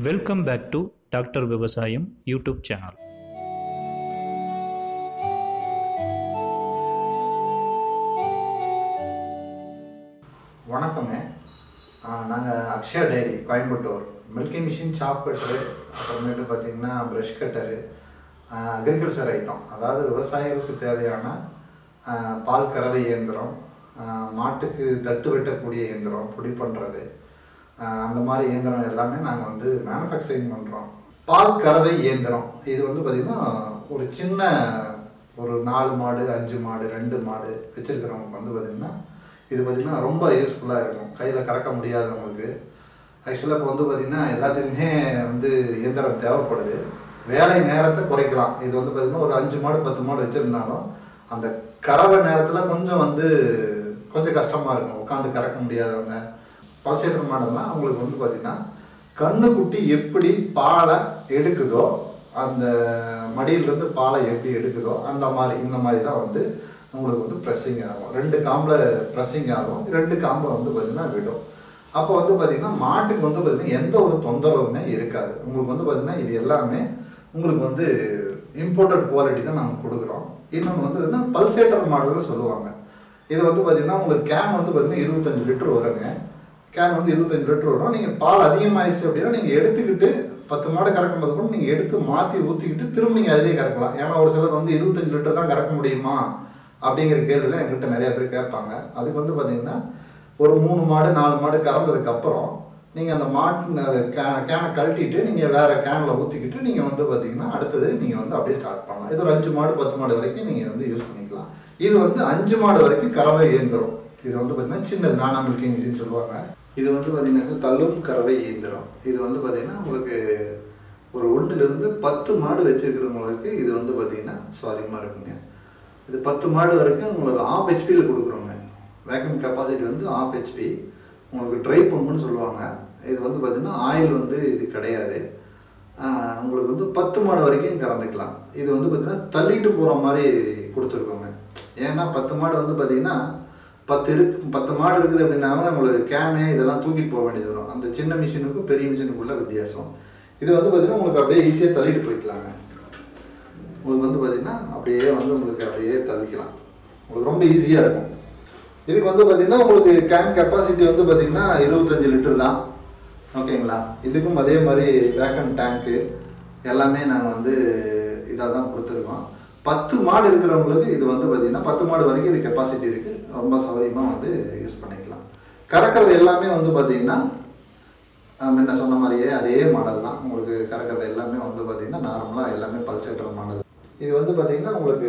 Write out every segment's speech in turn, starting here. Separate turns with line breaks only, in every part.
welcome back to doctor விவசாயம் YouTube channel
வணக்கங்க நாங்கள் Akshaya dairy Coimbatore milking machine chaff cutter அப்புறமேட்டு பார்த்தீங்கன்னா ப்ரஷ் கட்டரு அக்ரிகல்ச்சர் ஐட்டம் அதாவது விவசாயிகளுக்கு தேவையான ஆஹ், பால் கறவை இயந்திரம் ஆஹ், மாட்டுக்கு தட்டு வெட்டக்கூடிய இயந்திரம் பொடி பண்ணுறது அந்த மாதிரி இயந்திரம் எல்லாமே நாங்கள் வந்து மேனுஃபேக்சரிங் பண்ணுறோம் பால் கறவை இயந்திரம் இது வந்து பார்த்திங்கன்னா ஒரு சின்ன ஒரு நாலு மாடு அஞ்சு மாடு ரெண்டு மாடு வச்சுருக்கிறவங்களுக்கு வந்து பார்த்திங்கன்னா இது பார்த்திங்கன்னா ரொம்ப யூஸ்ஃபுல்லாக இருக்கும் கையில் கறக்க முடியாதவங்களுக்கு ஆக்சுவலாக இப்போ வந்து பார்த்திங்கன்னா எல்லாத்துக்குமே வந்து இயந்திரம் தேவைப்படுது வேலை நேரத்தை குறைக்கலாம் இது வந்து பார்த்திங்கன்னா ஒரு அஞ்சு மாடு பத்து மாடு வச்சுருந்தாலும் அந்த கறவை நேரத்தில் கொஞ்சம் வந்து கொஞ்சம் கஷ்டமாக இருக்கும் உட்காந்து கறக்க முடியாதவங்க பல்சேட்டர் மாடல்லாம் அவங்களுக்கு வந்து பார்த்திங்கன்னா கண்ணுக்குட்டி எப்படி பாலை எடுக்குதோ அந்த மடியிலிருந்து பாலை எப்படி எடுக்குதோ அந்த மாதிரி இந்த மாதிரி தான் வந்து உங்களுக்கு வந்து ப்ரெஸ்ஸிங் ஆகும் ரெண்டு காம்பில் ப்ரெஸ்ஸிங் ஆகும் ரெண்டு காம்பில் வந்து பார்த்திங்கன்னா விடும் அப்போ வந்து பார்த்திங்கன்னா மாட்டுக்கு வந்து பார்த்திங்கன்னா எந்த ஒரு தொந்தரவுமே இருக்காது உங்களுக்கு வந்து பார்த்திங்கன்னா இது எல்லாமே உங்களுக்கு வந்து இம்போர்ட்டட் குவாலிட்டி தான் நாங்கள் கொடுக்குறோம் இன்னொன்று வந்து என்ன பல்சேட்டர் மாடல்னு சொல்லுவாங்க இது வந்து பார்த்திங்கன்னா உங்களுக்கு கேன் வந்து பார்த்திங்கன்னா இருபத்தஞ்சு லிட்டர் வருங்க கேன் வந்து இருபத்தஞ்சு லிட்டர் வரும் நீங்கள் பால் அதிகமாகிடுச்சு அப்படின்னா நீங்கள் எடுத்துக்கிட்டு பத்து மாடு கறக்கும் போது கூட நீங்கள் எடுத்து மாற்றி ஊற்றிக்கிட்டு திரும்ப நீங்கள் அதிலே கறக்கலாம் ஏன்னா ஒரு சிலர் வந்து இருபத்தஞ்சு லிட்டர் தான் கறக்க முடியுமா அப்படிங்கிற கேள்வியில் எங்கிட்ட நிறைய பேர் கேட்பாங்க அதுக்கு வந்து பார்த்தீங்கன்னா ஒரு மூணு மாடு நாலு மாடு கறந்ததுக்கு அப்புறம் நீங்கள் அந்த மாட்டு அந்த கே கேனை கழட்டிட்டு நீங்கள் வேறு கேனில் ஊற்றிக்கிட்டு நீங்கள் வந்து பார்த்தீங்கன்னா அடுத்தது நீங்கள் வந்து அப்படியே ஸ்டார்ட் பண்ணலாம் இது ஒரு அஞ்சு மாடு பத்து மாடு வரைக்கும் நீங்கள் வந்து யூஸ் பண்ணிக்கலாம் இது வந்து அஞ்சு மாடு வரைக்கும் கறவை இயந்திரம் இது வந்து பார்த்தீங்கன்னா சின்னது நானா மில்கிங் மிஷின் சொல்லுவாங்க இது வந்து பார்த்தீங்கன்னா தள்ளும் கறவை இயந்திரம் இது வந்து பார்த்தீங்கன்னா உங்களுக்கு ஒரு ஒன்றுலேருந்து பத்து மாடு வச்சிருக்கிறவங்களுக்கு இது வந்து பார்த்தீங்கன்னா சாரிமா இருக்குங்க இது பத்து மாடு வரைக்கும் உங்களுக்கு ஆஃப் ஹெச்பியில் கொடுக்குறோங்க வேக்கம் கெப்பாசிட்டி வந்து ஆஃப் ஹெச்பி உங்களுக்கு ட்ரை பம்புன்னு சொல்லுவாங்க இது வந்து பார்த்தீங்கன்னா ஆயில் வந்து இது கிடையாது ஆஹ் உங்களுக்கு வந்து பத்து மாடு வரைக்கும் கறந்துக்கலாம் இது வந்து பார்த்தீங்கன்னா தள்ளிட்டு போகிற மாதிரி கொடுத்துருக்கோங்க ஏன்னா பத்து மாடு வந்து பார்த்தீங்கன்னா பத்து இருக்கு பத்து மாடு இருக்குது அப்படின்னாலும் உங்களுக்கு கேனு இதெல்லாம் தூக்கிட்டு போக வேண்டியது வரும் அந்த சின்ன மிஷினுக்கும் பெரிய மிஷினுக்குள்ள வித்தியாசம் இது வந்து பார்த்தீங்கன்னா உங்களுக்கு அப்படியே ஈஸியாக தள்ளிட்டு போய்க்கலாங்க உங்களுக்கு வந்து பார்த்தீங்கன்னா அப்படியே வந்து உங்களுக்கு அப்படியே தள்ளிக்கலாம் உங்களுக்கு ரொம்ப ஈஸியாக இருக்கும் இதுக்கு வந்து பார்த்தீங்கன்னா உங்களுக்கு கேன் கெப்பாசிட்டி வந்து பார்த்தீங்கன்னா இருபத்தஞ்சு லிட்டர் தான் ஓகேங்களா இதுக்கும் அதே மாதிரி வேக்கன் டேங்க்கு எல்லாமே நாங்கள் வந்து இதாக தான் கொடுத்துருக்கோம் பத்து மாடு இருக்கிறவங்களுக்கு இது வந்து பார்த்தீங்கன்னா பத்து மாடு வரைக்கும் இது கெப்பாசிட்டி இருக்குது ரொம்ப சௌகரியமாக வந்து யூஸ் பண்ணிக்கலாம் கறக்கிறது எல்லாமே வந்து பார்த்தீங்கன்னா ஆஹ் முன்ன சொன்ன மாதிரியே அதே மாடல் தான் உங்களுக்கு கறக்கிறது எல்லாமே வந்து பார்த்தீங்கன்னா நார்மலாக எல்லாமே பல்சேட்டர் மாடல் இது வந்து பார்த்தீங்கன்னா உங்களுக்கு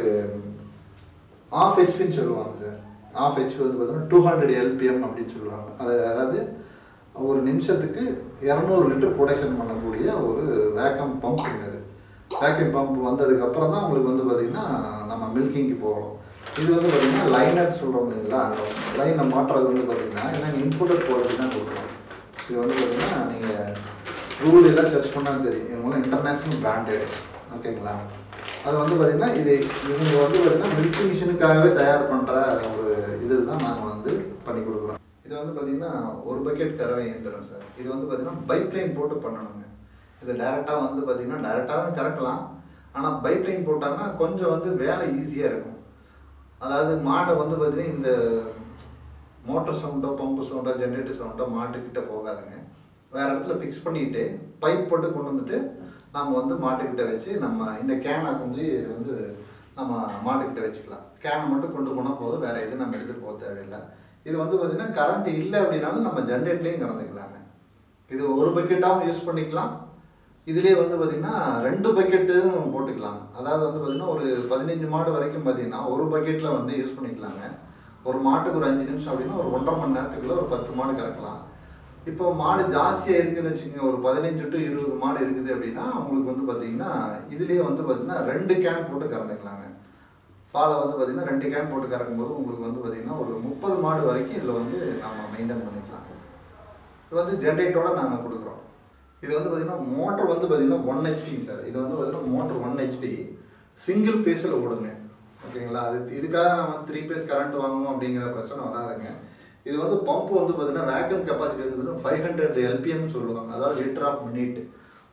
ஆஃப் ஹெச்பின்னு சொல்லுவாங்க சார் ஆஃப் ஹெச்பி வந்து பார்த்தீங்கன்னா டூ ஹண்ட்ரட் எல்பிஎம் அப்படின்னு சொல்லுவாங்க அது அதாவது ஒரு நிமிஷத்துக்கு இரநூறு லிட்டர் ப்ரொடக்ஷன் பண்ணக்கூடிய ஒரு வேக்கம் பம்ப் அது வேக்கம் பம்ப் வந்ததுக்கப்புறம் தான் உங்களுக்கு வந்து பார்த்தீங்கன்னா நம்ம மில்கிங்க்கு போகிறோம் இது வந்து பார்த்தீங்கன்னா லைனர் சொல்கிறோம் இல்லைங்களா அந்த லைனை மாற்றுறது வந்து பார்த்தீங்கன்னா ஏன்னா இம்போர்ட்டட் குவாலிட்டி தான் கொடுக்குறோம் இது வந்து பார்த்தீங்கன்னா நீங்கள் கூகுள் எல்லாம் சர்ச் பண்ணால் தெரியும் இவங்க இன்டர்நேஷ்னல் பிராண்டட் ஓகேங்களா அது வந்து பார்த்தீங்கன்னா இது இவங்க வந்து பார்த்தீங்கன்னா மில்கி மிஷினுக்காகவே தயார் பண்ணுற ஒரு இது தான் நாங்கள் வந்து பண்ணி கொடுக்குறோம் இது வந்து பார்த்தீங்கன்னா ஒரு பக்கெட் கறவை இயந்திரம் சார் இது வந்து பார்த்தீங்கன்னா பைப்லைன் போட்டு பண்ணணுங்க இது டேரெக்டாக வந்து பார்த்தீங்கன்னா டேரெக்டாகவே கறக்கலாம் ஆனால் பைப்லைன் போட்டாங்கன்னா கொஞ்சம் வந்து வேலை ஈஸியாக இருக்கும் அதாவது மாடை வந்து பார்த்தீங்கன்னா இந்த மோட்டர் சவுண்டோ பம்பு சவுண்டோ ஜென்ரேட்டர் சவுண்டோ மாட்டுக்கிட்ட போகாதுங்க வேற இடத்துல ஃபிக்ஸ் பண்ணிட்டு பைப் போட்டு கொண்டு வந்துட்டு நம்ம வந்து மாட்டுக்கிட்ட வச்சு நம்ம இந்த கேனை கொஞ்சம் வந்து நம்ம மாட்டுக்கிட்ட வச்சுக்கலாம் கேனை மட்டும் கொண்டு போனால் போதும் வேற எதுவும் நம்ம எடுத்துட்டு போக தேவையில்லை இது வந்து பார்த்தீங்கன்னா கரண்ட் இல்லை அப்படின்னாலும் நம்ம ஜென்ரேட்லேயும் கறந்துக்கலாங்க இது ஒரு பக்கெட்டாகவும் யூஸ் பண்ணிக்கலாம் இதுலேயே வந்து பார்த்தீங்கன்னா ரெண்டு பக்கெட்டும் போட்டுக்கலாம் அதாவது வந்து பார்த்தீங்கன்னா ஒரு பதினஞ்சு மாடு வரைக்கும் பார்த்தீங்கன்னா ஒரு பக்கெட்டில் வந்து யூஸ் பண்ணிக்கலாங்க ஒரு மாட்டுக்கு ஒரு அஞ்சு நிமிஷம் அப்படின்னா ஒரு ஒன்றரை மணி நேரத்துக்குள்ள ஒரு பத்து மாடு கறக்கலாம் இப்போ மாடு ஜாஸ்தியாக இருக்குதுன்னு வச்சுக்கோங்க ஒரு பதினஞ்சு டு இருபது மாடு இருக்குது அப்படின்னா உங்களுக்கு வந்து பார்த்தீங்கன்னா இதுலேயே வந்து பார்த்தீங்கன்னா ரெண்டு கேன் போட்டு கறந்துக்கலாங்க பாலை வந்து பார்த்தீங்கன்னா ரெண்டு கேன் போட்டு கறக்கும்போது உங்களுக்கு வந்து பார்த்தீங்கன்னா ஒரு முப்பது மாடு வரைக்கும் இதில் வந்து நம்ம மெயின்டைன் பண்ணிக்கலாம் இது வந்து ஜென்ரேட்டரோட நாங்கள் கொடுக்குறோம் இது வந்து பார்த்தீங்கன்னா மோட்டர் வந்து பார்த்தீங்கன்னா ஒன் ஹெச்பி சார் இது வந்து பார்த்தீங்கன்னா மோட்டர் ஒன் ஹெச்பி சிங்கிள் பேஸில் ஓடுங்க ஓகேங்களா அது இதுக்காக நம்ம த்ரீ பேஸ் கரண்ட் வாங்கணும் அப்படிங்கிற பிரச்சனை வராதுங்க இது வந்து பம்ப் வந்து பார்த்தீங்கன்னா வேக்கம் கெப்பாசிட்டி வந்து ஃபைவ் ஹண்ட்ரட் எல்பிஎம் சொல்லுவாங்க அதாவது லிட்டர் ஆஃப் மினிட்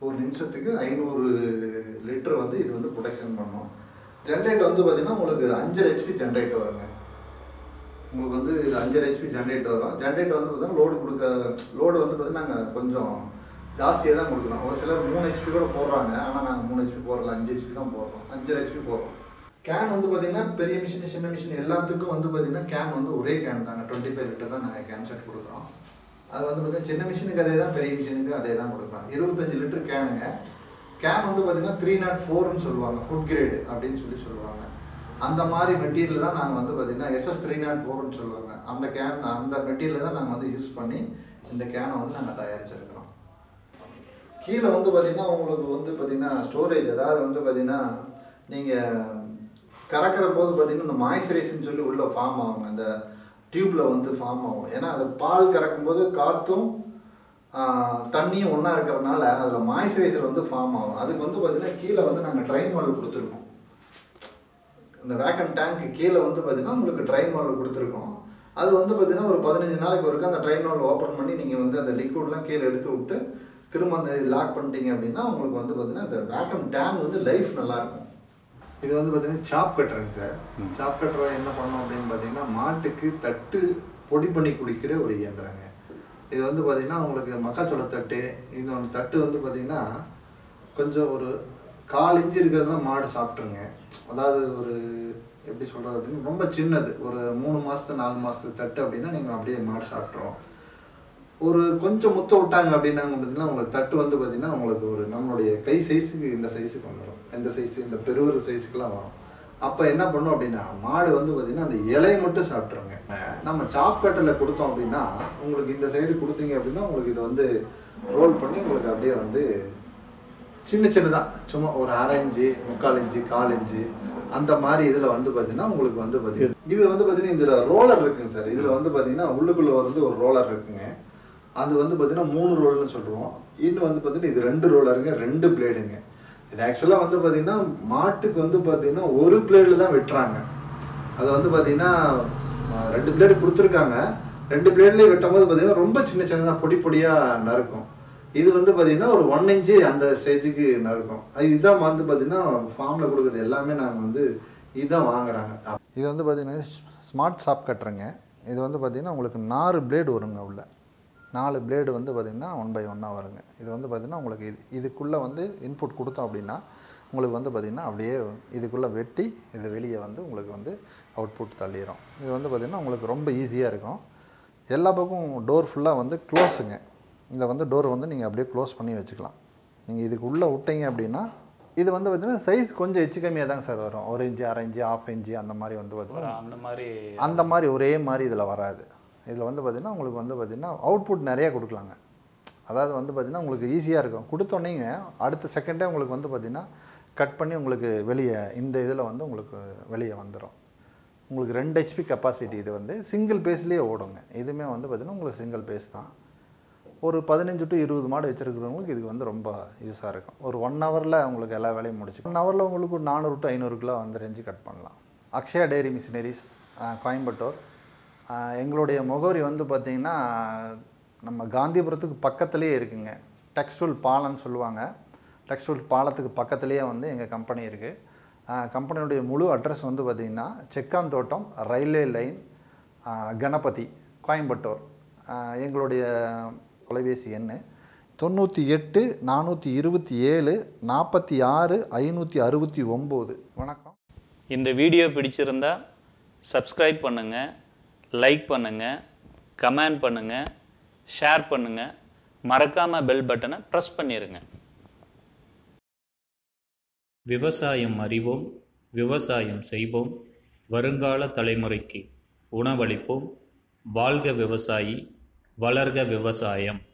ஒரு நிமிஷத்துக்கு ஐநூறு லிட்டர் வந்து இது வந்து ப்ரொடக்ஷன் பண்ணும் ஜென்ரேட் வந்து பார்த்தீங்கன்னா உங்களுக்கு அஞ்சரை ஹெச்பி ஜென்ரேட் வருங்க உங்களுக்கு வந்து இது அஞ்சரை ஹெச்பி ஜென்ரேட் வரும் ஜென்ரேட் வந்து பார்த்தீங்கன்னா லோடு கொடுக்க லோடு வந்து பார்த்தீங்கன்னா நாங்கள் கொஞ்சம் ஜாஸ்தியாக தான் கொடுக்குறோம் ஒரு சிலர் மூணு ஹெச்பி கூட போடுறாங்க ஆனால் நாங்கள் மூணு ஹெச்பி போடுறல அஞ்சு ஹெச்பி தான் போடுறோம் அஞ்சரை ஹெச்பி போடுறோம் கேன் வந்து பார்த்தீங்கன்னா பெரிய மிஷின் சின்ன மிஷின் எல்லாத்துக்கும் வந்து பார்த்தீங்கன்னா கேன் வந்து ஒரே கேன் தாங்க டுவெண்ட்டி ஃபைவ் லிட்டர் தான் நாங்கள் கேன் செட் கொடுக்குறோம் அது வந்து பார்த்தீங்கன்னா சின்ன மிஷினுக்கு அதே தான் பெரிய மிஷினுக்கு அதே தான் கொடுக்குறோம் இருபத்தஞ்சு லிட்டர் கேனுங்க கேன் வந்து பார்த்தீங்கன்னா த்ரீ நாட் ஃபோர்னு சொல்லுவாங்க ஃபுட் கிரேடு அப்படின்னு சொல்லி சொல்லுவாங்க அந்த மாதிரி மெட்டீரியல் தான் நாங்கள் வந்து பார்த்தீங்கன்னா எஸ்எஸ் த்ரீ நாட் ஃபோர்னு சொல்லுவாங்க அந்த கேன் அந்த மெட்டீரியல் தான் நாங்கள் வந்து யூஸ் பண்ணி இந்த கேனை வந்து நாங்கள் தயாரிச்சிருக்கிறோம் கீழே வந்து பார்த்தீங்கன்னா உங்களுக்கு வந்து பார்த்தீங்கன்னா ஸ்டோரேஜ் அதாவது வந்து பார்த்தீங்கன்னா நீங்கள் கறக்கிற போது பார்த்தீங்கன்னா இந்த மாய்ஸ்சரைஸ்ன்னு சொல்லி உள்ள ஃபார்ம் ஆகும் அந்த டியூப்பில் வந்து ஃபார்ம் ஆகும் ஏன்னா அது பால் கறக்கும்போது காற்றும் தண்ணியும் ஒன்றா இருக்கிறதுனால அதில் மாய்ஸ்சரைசர் வந்து ஃபார்ம் ஆகும் அதுக்கு வந்து பார்த்தீங்கன்னா கீழே வந்து நாங்கள் ட்ரைன் மாடல் கொடுத்துருக்கோம் இந்த வேக்கன் டேங்க்கு கீழே வந்து பார்த்தீங்கன்னா உங்களுக்கு ட்ரைன் மாடல் கொடுத்துருக்கோம் அது வந்து பார்த்தீங்கன்னா ஒரு பதினஞ்சு நாளைக்கு ஒருக்கா அந்த ட்ரைன் மாடல் ஓப்பன் பண்ணி நீங்கள் வந்து அந்த லிக்விட்லாம் கீழே எடுத்து விட்டு திரும்ப அந்த லாக் பண்ணிட்டீங்க அப்படின்னா உங்களுக்கு வந்து பார்த்தீங்கன்னா இந்த வேக்கம் டேங்க் வந்து லைஃப் நல்லாயிருக்கும் இது வந்து பார்த்தீங்கன்னா சாப் கட்டுறேங்க சார் சாப் கட்டுற என்ன பண்ணோம் அப்படின்னு பார்த்தீங்கன்னா மாட்டுக்கு தட்டு பொடி பண்ணி குடிக்கிற ஒரு இயந்திரங்க இது வந்து பார்த்தீங்கன்னா உங்களுக்கு மக்காச்சோள தட்டு இந்த தட்டு வந்து பார்த்தீங்கன்னா கொஞ்சம் ஒரு கால் இன்ச்சு இருக்கிறது தான் மாடு சாப்பிட்ருங்க அதாவது ஒரு எப்படி சொல்கிறது அப்படின்னு ரொம்ப சின்னது ஒரு மூணு மாதத்து நாலு மாதத்துக்கு தட்டு அப்படின்னா நீங்கள் அப்படியே மாடு சாப்பிட்றோம் ஒரு கொஞ்சம் முத்த விட்டாங்க அப்படின்னாங்க பார்த்தீங்கன்னா உங்களுக்கு தட்டு வந்து பார்த்தீங்கன்னா உங்களுக்கு ஒரு நம்மளுடைய கை சைஸுக்கு இந்த சைஸுக்கு வந்துடும் இந்த சைஸு இந்த பெருவரு சைஸுக்குலாம் வரும் அப்போ என்ன பண்ணும் அப்படின்னா மாடு வந்து பார்த்தீங்கன்னா அந்த இலையை மட்டும் சாப்பிட்ருங்க நம்ம சாப் கட்டில் கொடுத்தோம் அப்படின்னா உங்களுக்கு இந்த சைடு கொடுத்தீங்க அப்படின்னா உங்களுக்கு இதை வந்து ரோல் பண்ணி உங்களுக்கு அப்படியே வந்து சின்ன சின்னதாக சும்மா ஒரு அரை இன்ச்சு முக்கால் இன்ச்சு கால் இன்ச்சு அந்த மாதிரி இதில் வந்து பார்த்தீங்கன்னா உங்களுக்கு வந்து பார்த்தீங்கன்னா இது வந்து பார்த்தீங்கன்னா இதில் ரோலர் இருக்குங்க சார் இதில் வந்து பார்த்தீங்கன்னா உள்ளுக்குள்ளே வந்து ஒரு ரோலர் இருக்குங்க அது வந்து பார்த்தீங்கன்னா மூணு ரோல்னு சொல்லுவோம் இன்னும் வந்து பார்த்தீங்கன்னா இது ரெண்டு ரோலருங்க ரெண்டு பிளேடுங்க இது ஆக்சுவலாக வந்து பார்த்தீங்கன்னா மாட்டுக்கு வந்து பார்த்தீங்கன்னா ஒரு பிளேடில் தான் வெட்டுறாங்க அது வந்து பார்த்தீங்கன்னா அஹ், ரெண்டு பிளேடு கொடுத்துருக்காங்க ரெண்டு பிளேட்லேயே வெட்டும் போது பார்த்தீங்கன்னா ரொம்ப சின்ன சின்னதாக பொடி பொடியாக நறுக்கும் இது வந்து பார்த்தீங்கன்னா ஒரு ஒன் இன்ச்சு அந்த ஸ்டேஜுக்கு நறுக்கும் அது இதுதான் வந்து பார்த்தீங்கன்னா ஃபார்மில் கொடுக்குறது எல்லாமே நாங்கள் வந்து இதுதான் வாங்குறாங்க இது வந்து பார்த்தீங்கன்னா ஸ்மார்ட் ஷாப் கட்டுறேங்க இது வந்து பார்த்தீங்கன்னா உங்களுக்கு நாலு பிளேடு வருங்க உள்ள நாலு பிளேடு வந்து பார்த்திங்கன்னா ஒன் பை ஒன்னாக வருங்க இது வந்து பார்த்திங்கன்னா உங்களுக்கு இது இதுக்குள்ளே வந்து இன்புட் கொடுத்தோம் அப்படின்னா உங்களுக்கு வந்து பார்த்திங்கன்னா அப்படியே இதுக்குள்ளே வெட்டி இது வெளியே வந்து உங்களுக்கு வந்து அவுட்புட் தள்ளிடும் இது வந்து பார்த்திங்கன்னா உங்களுக்கு ரொம்ப ஈஸியாக இருக்கும் எல்லா பக்கம் டோர் ஃபுல்லாக வந்து க்ளோஸுங்க இதை வந்து டோர் வந்து நீங்கள் அப்படியே க்ளோஸ் பண்ணி வச்சுக்கலாம் நீங்கள் இதுக்கு உள்ளே விட்டீங்க அப்படின்னா இது வந்து பார்த்திங்கன்னா சைஸ் கொஞ்சம் எச்சு கம்மியாக தாங்க சார் வரும் ஒரு இன்ச்சு அரை இன்ச்சு ஆஃப் இன்ச்சு அந்த மாதிரி வந்து பார்த்திங்கன்னா
அந்த மாதிரி
அந்த மாதிரி ஒரே மாதிரி இதில் வராது இதில் வந்து பார்த்திங்கன்னா உங்களுக்கு வந்து பார்த்திங்கன்னா அவுட்புட் நிறையா கொடுக்கலாங்க அதாவது வந்து பார்த்திங்கன்னா உங்களுக்கு ஈஸியாக இருக்கும் கொடுத்தோன்னே அடுத்த செகண்டே உங்களுக்கு வந்து பார்த்திங்கன்னா கட் பண்ணி உங்களுக்கு வெளியே இந்த இதில் வந்து உங்களுக்கு வெளியே வந்துடும் உங்களுக்கு ரெண்டு ஹெச்பி கெப்பாசிட்டி இது வந்து சிங்கிள் பேஸ்லேயே ஓடுங்க இதுவுமே வந்து பார்த்திங்கன்னா உங்களுக்கு சிங்கிள் பேஸ் தான் ஒரு பதினஞ்சு டு இருபது மாடு வச்சுருக்கிறவங்களுக்கு இதுக்கு வந்து ரொம்ப யூஸாக இருக்கும் ஒரு ஒன் ஹவரில் உங்களுக்கு எல்லா வேலையும் முடிச்சு ஒன் ஹவரில் உங்களுக்கு ஒரு நானூறு டு ஐநூறு கிலோ அந்த ரேஞ்சு கட் பண்ணலாம் அக்ஷயா டெய்ரி மிஷினரிஸ் கோயம்புத்தூர் ஆஹ் எங்களுடைய முகவரி வந்து பார்த்திங்கன்னா நம்ம காந்திபுரத்துக்கு பக்கத்துலேயே இருக்குங்க டெக்ஸ்டைல் பாலம்னு சொல்லுவாங்க டெக்ஸ்டைல் பாலத்துக்கு பக்கத்துலேயே வந்து எங்கள் கம்பெனி இருக்குது கம்பெனியுடைய முழு அட்ரஸ் வந்து பார்த்திங்கன்னா செக்காந்தோட்டம் ரயில்வே லைன் ஆஹ் கணபதி கோயம்புத்தூர் ஆஹ் எங்களுடைய தொலைபேசி எண் தொண்ணூற்றி எட்டு நானூற்றி இருபத்தி ஏழு நாற்பத்தி ஆறு ஐநூற்றி அறுபத்தி ஒம்பது வணக்கம்
இந்த வீடியோ பிடிச்சிருந்தா சப்ஸ்கிரைப் பண்ணுங்கள் லைக் பண்ணுங்கள் கமெண்ட் பண்ணுங்கள் ஷேர் பண்ணுங்கள் மறக்காமல் பெல் பட்டனை ப்ரெஸ் பண்ணிடுங்க
விவசாயம் அறிவோம் விவசாயம் செய்வோம் வருங்கால தலைமுறைக்கு உணவளிப்போம் வாழ்க விவசாயி வளர்க விவசாயம்